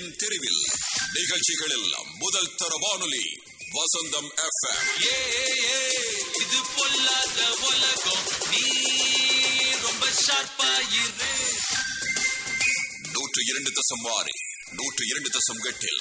மக்களின் தெருவில் நிகழ்ச்சிகளில் முதல் தர வானொலி வசந்தம் எஃப்எம் ஏ ஏ, இது பொல்லாத உலகம் நீ ரொம்ப ஷார்ப்பா இரு நூற்று இரண்டு தசம் ஆறு நூற்று இரண்டு தசம் எட்டில்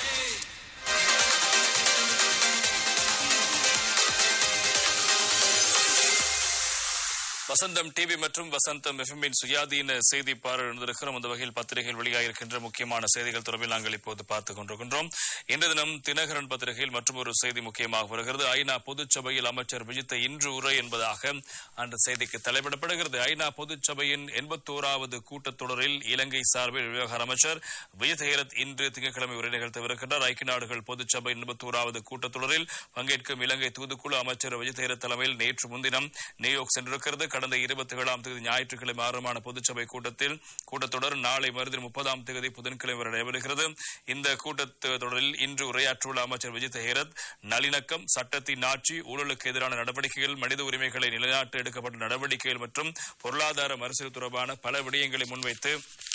வசந்தம் டிவி மற்றும் வசந்தம் எஃப்எம்மின் சுயாதீன செய்தி பார்வையிட்டிருக்கிறோம் அந்த வகையில் பத்திரிகையில் வெளியாகிருக்கின்ற முக்கியமான செய்திகள் தொடர்பில் நாங்கள் இப்போது பார்த்துக் கொண்டிருக்கின்றோம் இன்று தினம் தினகரன் பத்திரிகையில் மற்றும் ஒரு செய்தி முக்கியமாக வருகிறது ஐநா பொதுச்சபையில் அமைச்சர் விஜித்த இன்று உரை என்பதாக அந்த செய்திக்கு தலைப்பிடப்படுகிறது ஐநா பொதுச்சபையின் எண்பத்தோராவது கூட்டத்தொடரில் இலங்கை சார்பில் விவகார அமைச்சர் விஜித் ஹேரத் இன்று திங்கட்கிழமை உரை நிகழ்த்தவிருக்கின்றார் ஐக்கிய நாடுகள் பொதுச்சபை எண்பத்தோராவது கூட்டத்தொடரில் பங்கேற்கும் இலங்கை தூதுக்குழு அமைச்சர் விஜித் ஹேரத் தலைமையில் நேற்று முன்தினம் நியூயார்க் சென்றிருக்கிறது கடந்த இருபத்தி ஏழாம் தேதி ஞாயிற்றுக்கிழமை ஆரம்பமான பொதுச்சபை கூட்டத்தில் கூட்டத்தொடர் நாளை மறுதினம் முப்பதாம் தேதி புதன்கிழமை வரை நடைபெறுகிறது இந்த கூட்டத்தொடரில் இன்று உரையாற்றியுள்ள அமைச்சர் விஜித் ஹேரத் நல்லிணக்கம் சட்டத்தின் ஆட்சி ஊழலுக்கு எதிரான நடவடிக்கைகள் மனித உரிமைகளை நிலைநாட்ட எடுக்கப்பட்ட நடவடிக்கைகள் மற்றும் பொருளாதார மறுசீல் தொடர்பான பல விடயங்களை முன்வைத்து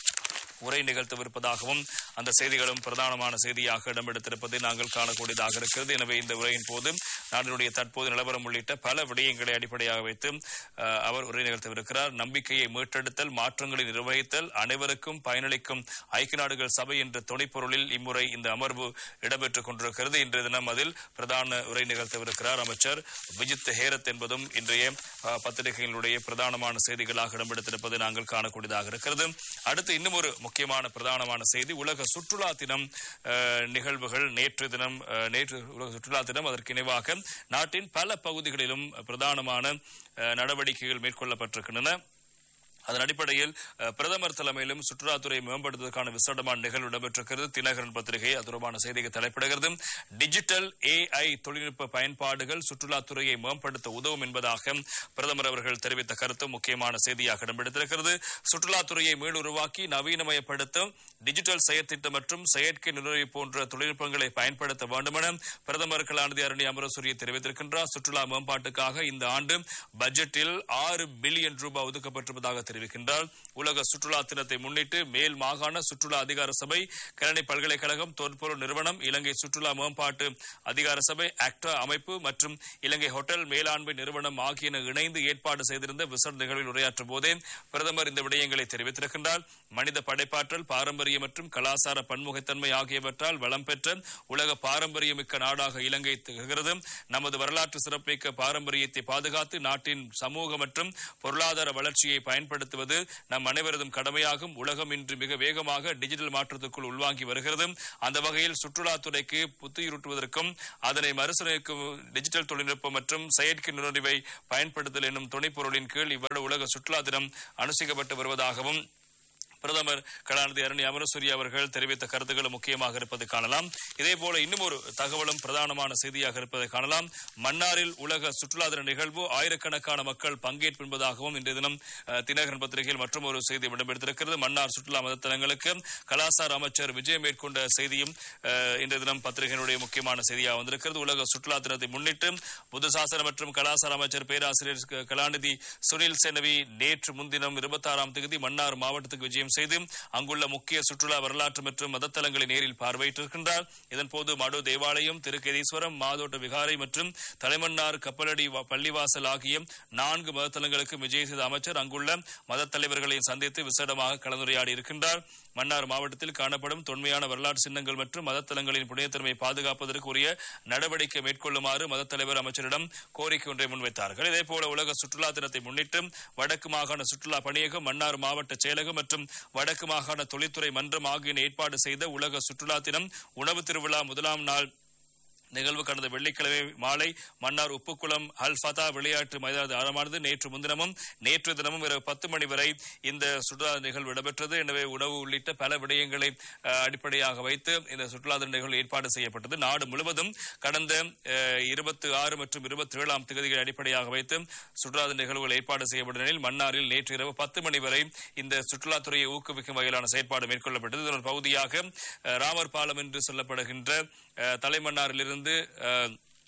உரை நிகழ்த்தவிருப்பதாகவும் அந்த செய்திகளும் பிரதானமான செய்தியாக இடம்பெடுத்திருப்பதை நாங்கள் காணக்கூடியதாக இருக்கிறது எனவே இந்த உரையின் போது நாட்டினுடைய தற்போது நிலவரம் உள்ளிட்ட பல விடயங்களை அடிப்படையாக வைத்து அஹ், அவர் உரை நிகழ்த்தவிருக்கிறார் நம்பிக்கையை மீட்டெடுத்தல் மாற்றங்களை நிர்வகித்தல் அனைவருக்கும் பயனளிக்கும் ஐக்கிய நாடுகள் சபை என்ற துணைப்பொருளில் இம்முறை இந்த அமர்வு இடம்பெற்றுக் கொண்டிருக்கிறது இன்றைய தினம் அதில் பிரதான உரை நிகழ்த்தவிருக்கிறார் அமைச்சர் விஜித் ஹேரத் என்பதும் இன்றைய அஹ், பத்திரிகைகளுடைய பிரதானமான செய்திகளாக இடம்பெடுத்திருப்பதை நாங்கள் காணக்கூடியதாக இருக்கிறது அடுத்து இன்னும் ஒரு முக்கியமான பிரதானமான செய்தி உலக சுற்றுலா தினம் அஹ், நிகழ்வுகள் நேற்று தினம் அஹ், நேற்று உலக சுற்றுலா தினம் அதற்கு இணைவாக நாட்டின் பல பகுதிகளிலும் பிரதானமான அஹ், நடவடிக்கைகள் மேற்கொள்ளப்பட்டிருக்கின்றன அதன் அடிப்படையில் அஹ், பிரதமர் தலைமையிலும் சுற்றுலாத்துறை மேம்படுத்துவதற்கான விசேடமான நிகழ்வு இடம்பெற்றிருக்கிறது தினகரன் பத்திரிகை அது தொடர்பான செய்திக்கு தலைப்பிடுகிறது டிஜிட்டல் ஏஐ தொழில்நுட்ப பயன்பாடுகள் சுற்றுலாத்துறையை மேம்படுத்த உதவும் என்பதாக பிரதமர் அவர்கள் தெரிவித்த கருத்து முக்கியமான செய்தியாக இடம்பெடுத்திருக்கிறது சுற்றுலாத்துறையை மீளுருவாக்கி நவீனமயப்படுத்த டிஜிட்டல் செயற்திட்டம் மற்றும் செயற்கை நுண்ணறிவு போன்ற தொழில்நுட்பங்களை பயன்படுத்த வேண்டும் என பிரதமர் கலாநிதி அருணி அமரசூரிய தெரிவித்திருக்கின்றார் சுற்றுலா மேம்பாட்டுக்காக இந்த ஆண்டு பட்ஜெட்டில் ஆறு பில்லியன் ரூபாய் ஒதுக்கப்பட்டிருப்பதாக தெரிவிக்கின்றார் உலக சுற்றுலா தினத்தை முன்னிட்டு மேல் மாகாண சுற்றுலா அதிகார சபை கரணை பல்கலைக்கழகம் தொல்பொருள் நிறுவனம் இலங்கை சுற்றுலா மேம்பாட்டு அதிகார சபை ஆக்டா அமைப்பு மற்றும் இலங்கை ஹோட்டல் மேலாண்மை நிறுவனம் ஆகியன இணைந்து ஏற்பாடு செய்திருந்த விசேட நிகழ்வில் உரையாற்றும் போதே பிரதமர் இந்த விடயங்களை தெரிவித்திருக்கின்றார் மனித படைப்பாற்றல் பாரம்பரிய மற்றும் கலாசார பன்முகத்தன்மை ஆகியவற்றால் வளம் பெற்ற உலக பாரம்பரியமிக்க நாடாக இலங்கை திகழ்கிறது நமது வரலாற்று சிறப்புமிக்க பாரம்பரியத்தை பாதுகாத்து நாட்டின் சமூக மற்றும் பொருளாதார வளர்ச்சியை பயன்படுத்துவது நம் அனைவரதும் கடமையாகும் உலகம் இன்று மிக வேகமாக டிஜிட்டல் மாற்றத்துக்குள் உள்வாங்கி வருகிறது அந்த வகையில் சுற்றுலாத்துறைக்கு புத்துயிருட்டுவதற்கும் அதனை மறுசீரமைக்கும் டிஜிட்டல் தொழில்நுட்பம் மற்றும் செயற்கை நுண்ணறிவை பயன்படுத்தல் என்னும் துணைப்பொருளின் கீழ் இவ்வருட உலக சுற்றுலா தினம் அனுஷ்டிக்கப்பட்டு வருவதாகவும் பிரதமர் கலாநிதி அருணி அமரசூரி அவர்கள் தெரிவித்த கருத்துக்கள் முக்கியமாக இருப்பதை காணலாம் இதே போல இன்னும் ஒரு தகவலும் பிரதானமான செய்தியாக இருப்பதை காணலாம் மன்னாரில் உலக சுற்றுலா தின நிகழ்வு ஆயிரக்கணக்கான மக்கள் பங்கேற்பு என்பதாகவும் இன்றைய தினம் அஹ், தினகரன் பத்திரிகையில் மற்றும் ஒரு செய்தி இடம்பெடுத்திருக்கிறது மன்னார் சுற்றுலா மதத்தலங்களுக்கு கலாசார அமைச்சர் விஜயம் மேற்கொண்ட செய்தியும் அஹ், இன்றைய தினம் பத்திரிகையினுடைய முக்கியமான செய்தியாக வந்திருக்கிறது உலக சுற்றுலா தினத்தை முன்னிட்டு புதுசாசன மற்றும் கலாசார அமைச்சர் பேராசிரியர் க- கலாநிதி சுனில் செனவி நேற்று முன்தினம் இருபத்தாறாம் தேதி மன்னார் மாவட்டத்துக்கு விஜயம் செய்து அங்குள்ள முக்கிய சுற்றுலா வரலாற்று மற்றும் மதத்தலங்களை நேரில் பார்வையிட்டிருக்கின்றார் இதன்போது மடு தேவாலயம் திருக்கேதீஸ்வரம் மாதோட்ட விகாரை மற்றும் தலைமன்னார் கப்பலடி வ- பள்ளிவாசல் ஆகிய நான்கு மதத்தலங்களுக்கு விஜயம் செய்த அமைச்சர் அங்குள்ள மதத் தலைவர்களையும் சந்தித்து விசேடமாக கலந்துரையாடி இருக்கின்றார் மன்னார் மாவட்டத்தில் காணப்படும் தொன்மையான வரலாற்று சின்னங்கள் மற்றும் மதத்தலங்களின் புனிதத்தன்மையை பாதுகாப்பதற்கு உரிய நடவடிக்கை மேற்கொள்ளுமாறு மதத் தலைவர் அமைச்சரிடம் கோரிக்கை ஒன்றை முன்வைத்தார்கள் இதேபோல உலக சுற்றுலா தினத்தை முன்னிட்டு வடக்கு மாகாண சுற்றுலா பணியகம் மன்னார் மாவட்ட செயலகம் மற்றும் வடக்கு மாகாண தொழில்துறை மன்றம் ஆகியன ஏற்பாடு செய்த உலக சுற்றுலா தினம் உணவு திருவிழா முதலாம் நாள் நிகழ்வு கடந்த வெள்ளிக்கிழமை மாலை மன்னார் உப்புக்குளம் அல் ஃபதா விளையாட்டு மைதானத்தில் ஆரம்பமானது நேற்று முன்தினமும் நேற்று தினமும் இரவு பத்து மணி வரை இந்த சுற்றுலா நிகழ்வு இடம்பெற்றது எனவே உணவு உள்ளிட்ட பல விடயங்களை அஹ், அடிப்படையாக வைத்து இந்த சுற்றுலா தின நிகழ்வு ஏற்பாடு செய்யப்பட்டது நாடு முழுவதும் கடந்த இருபத்தி ஆறு மற்றும் இருபத்தி ஏழாம் தேதிகளை அடிப்படையாக வைத்து சுற்றுலா தின நிகழ்வுகள் ஏற்பாடு செய்யப்பட்ட நிலையில் மன்னாரில் நேற்று இரவு பத்து மணி வரை இந்த சுற்றுலாத்துறையை ஊக்குவிக்கும் வகையிலான செயற்பாடு மேற்கொள்ளப்பட்டது இதன் ஒரு பகுதியாக அஹ், ராமர் பாலம் என்று சொல்லப்படுகின்ற அஹ், தலைமன்னாரிலிருந்து அஹ்,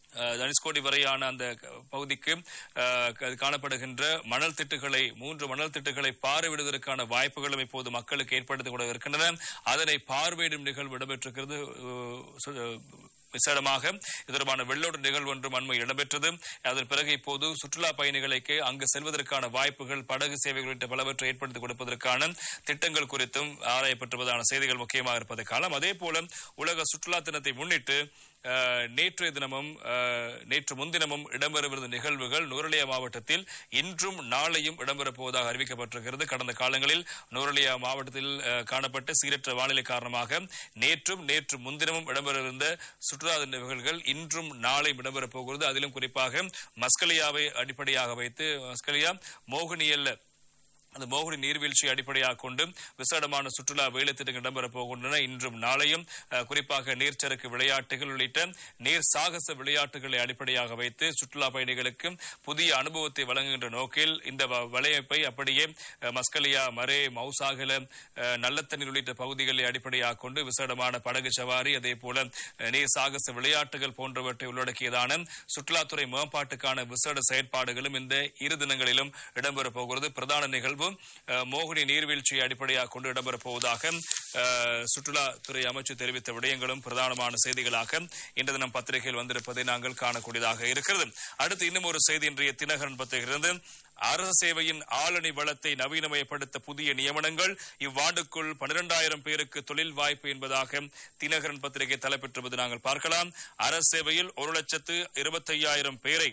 அஹ், தனுஷ்கோடி வரையான அந்த க- பகுதிக்கு அஹ், க- காணப்படுகின்ற மணல் திட்டுகளை மூன்று மணல் திட்டுகளை பார்வையிடுவதற்கான வாய்ப்புகளும் இப்போது மக்களுக்கு ஏற்படுத்திக் கொண்டு இருக்கின்றன அதனை பார்வையிடும் நிகழ்வு இடம்பெற்றிருக்கிறது அஹ், சு- விசேடமாக இது தொடர்பான வெள்ளோடு நிகழ்வு ஒன்றும் அண்மை இடம்பெற்றது அதன் பிறகு இப்போது சுற்றுலா பயணிகளுக்கு அங்கு செல்வதற்கான வாய்ப்புகள் படகு சேவைகள் உள்ளிட்ட பலவற்றை ஏற்படுத்தி கொடுப்பதற்கான திட்டங்கள் குறித்தும் ஆராயப்பட்டுவதான செய்திகள் முக்கியமாக இருப்பதை காணலாம் அதே போல உலக சுற்றுலா தினத்தை முன்னிட்டு அஹ், நேற்றைய தினமும் அஹ், நேற்று முன்தினமும் இடம்பெறவிருந்த நிகழ்வுகள் நூரலியா மாவட்டத்தில் இன்றும் நாளையும் இடம்பெறப் போவதாக அறிவிக்கப்பட்டிருக்கிறது கடந்த காலங்களில் நூரலியா மாவட்டத்தில் அஹ், காணப்பட்ட சீரற்ற வானிலை காரணமாக நேற்றும் நேற்று முன்தினமும் இடம்பெறவிருந்த சுற்றுலா தின நிகழ்வுகள் இன்றும் நாளையும் இடம்பெறப் போகிறது அதிலும் குறிப்பாக மஸ்கலியாவை அடிப்படையாக வைத்து மஸ்கலியா மோகினியல்ல அந்த மோகுடி நீர்வீழ்ச்சியை அடிப்படையாக கொண்டு விசேடமான சுற்றுலா வேலை திட்டங்கள் இடம்பெறப் போகின்றன இன்றும் நாளையும் அஹ், குறிப்பாக நீர்ச்சறுக்கு விளையாட்டுகள் உள்ளிட்ட நீர் சாகச விளையாட்டுகளை அடிப்படையாக வைத்து சுற்றுலா பயணிகளுக்கு புதிய அனுபவத்தை வழங்குகின்ற நோக்கில் இந்த வ- வலையமைப்பை அப்படியே அஹ், மஸ்கலியா மரே மவுசாகல அஹ், நல்லத்தண்ணீர் உள்ளிட்ட பகுதிகளை அடிப்படையாக கொண்டு விசேடமான படகு சவாரி அதே போல அஹ், நீர் சாகச விளையாட்டுகள் போன்றவற்றை உள்ளடக்கியதான சுற்றுலாத்துறை மேம்பாட்டுக்கான விசேட செயற்பாடுகளும் இந்த இரு தினங்களிலும் இடம்பெறப் போகிறது பிரதான நிகழ்வு அஹ், மோகினி நீர்வீழ்ச்சியை அடிப்படையாக கொண்டு இடம்பெறப் போவதாக அஹ், சுற்றுலாத்துறை அமைச்சர் தெரிவித்த விடயங்களும் பிரதானமான செய்திகளாக இன்று தினம் பத்திரிகையில் வந்திருப்பதை நாங்கள் காணக்கூடியதாக இருக்கிறது அடுத்து இன்னும் ஒரு செய்தி இன்றைய தினகரன் பத்திரிகையிலிருந்து அரசு சேவையின் ஆளணி வளத்தை நவீனமயப்படுத்த புதிய நியமனங்கள் இவ்வாண்டுக்குள் பனிரெண்டாயிரம் பேருக்கு தொழில் வாய்ப்பு என்பதாக தினகரன் பத்திரிகை தலைப்பெற்றுவது நாங்கள் பார்க்கலாம் அரசு சேவையில் ஒரு லட்சத்து இருபத்தையாயிரம் பேரை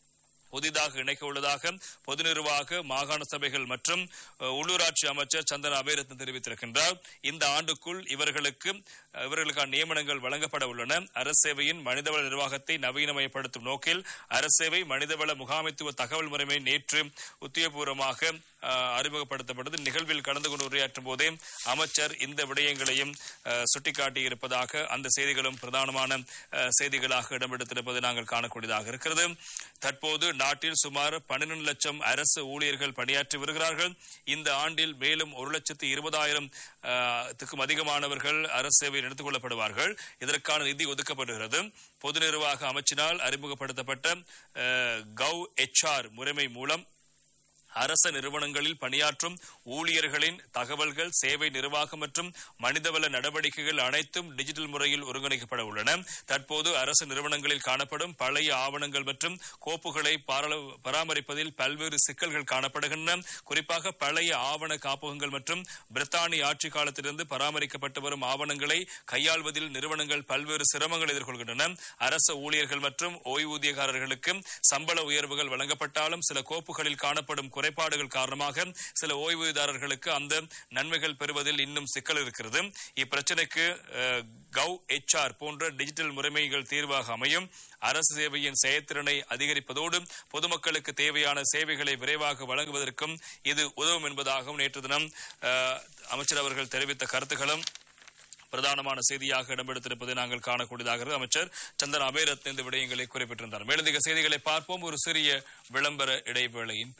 புதிதாக இணைக்க உள்ளதாக பொது நிர்வாக மாகாண சபைகள் மற்றும் அஹ், உள்ளூராட்சி அமைச்சர் சந்தன அபேரத்ன தெரிவித்திருக்கின்றார் இந்த ஆண்டுக்குள் இவர்களுக்கு அஹ், இவர்களுக்கான நியமனங்கள் வழங்கப்பட உள்ளன அரசு சேவையின் மனிதவள நிர்வாகத்தை நவீனமயப்படுத்தும் நோக்கில் அரசு சேவை மனிதவள முகாமைத்துவ தகவல் முறைமை நேற்று உத்தியோகபூர்வமாக அஹ், அறிமுகப்படுத்தப்பட்டது நிகழ்வில் கலந்து கொண்டு உரையாற்றும் போதே அமைச்சர் இந்த விடயங்களையும் அஹ், சுட்டிக்காட்டியிருப்பதாக அந்த செய்திகளும் பிரதானமான அஹ், செய்திகளாக இடம்பெடுத்திருப்பதை நாங்கள் காணக்கூடியதாக இருக்கிறது தற்போது நாட்டில் சுமார் பன்னிரண்டு லட்சம் அரசு ஊழியர்கள் பணியாற்றி வருகிறார்கள் இந்த ஆண்டில் மேலும் ஒரு லட்சத்து இருபதாயிரம் த்துக்கும் அதிகமானவர்கள் அரசு சேவையில் எடுத்துக் கொள்ளப்படுவார்கள் இதற்கான நிதி ஒதுக்கப்படுகிறது பொது நிர்வாக அமைச்சினால் அறிமுகப்படுத்தப்பட்ட அஹ், கவ் எச்ஆர் முறைமை மூலம் அரச நிறுவனங்களில் பணியாற்றும் ஊழியர்களின் தகவல்கள் சேவை நிர்வாகம் மற்றும் மனிதவள நடவடிக்கைகள் அனைத்தும் டிஜிட்டல் முறையில் ஒருங்கிணைக்கப்பட உள்ளன தற்போது அரசு நிறுவனங்களில் காணப்படும் பழைய ஆவணங்கள் மற்றும் கோப்புகளை பாரள- பராமரிப்பதில் பல்வேறு சிக்கல்கள் காணப்படுகின்றன குறிப்பாக பழைய ஆவண காப்பகங்கள் மற்றும் பிரித்தானிய ஆட்சி காலத்திலிருந்து பராமரிக்கப்பட்டு வரும் ஆவணங்களை கையாள்வதில் நிறுவனங்கள் பல்வேறு சிரமங்கள் எதிர்கொள்கின்றன அரசு ஊழியர்கள் மற்றும் ஓய்வூதியக்காரர்களுக்கு சம்பள உயர்வுகள் வழங்கப்பட்டாலும் சில கோப்புகளில் காணப்படும் குறைபாடுகள் காரணமாக சில ஓய்வூதியதாரர்களுக்கு அந்த நன்மைகள் பெறுவதில் இன்னும் சிக்கல் இருக்கிறது இப்பிரச்சனைக்கு அஹ், கவ் எச்ஆர் போன்ற டிஜிட்டல் முறைமைகள் தீர்வாக அமையும் அரசு சேவையின் செயற்திறனை அதிகரிப்பதோடு பொதுமக்களுக்கு தேவையான சேவைகளை விரைவாக வழங்குவதற்கும் இது உதவும் என்பதாகவும் நேற்று தினம் அஹ், அமைச்சர் அவர்கள் தெரிவித்த கருத்துக்களும் பிரதானமான செய்தியாக இடம்பெடுத்திருப்பதை நாங்கள் காணக்கூடியதாக இருக்கிறது. அமைச்சர் சந்தன் அபேரத்ன இந்த விடயங்களை குறிப்பிட்டிருந்தார் மேலதிக செய்திகளை பார்ப்போம் ஒரு சிறிய விளம்பர இடைவேளையின்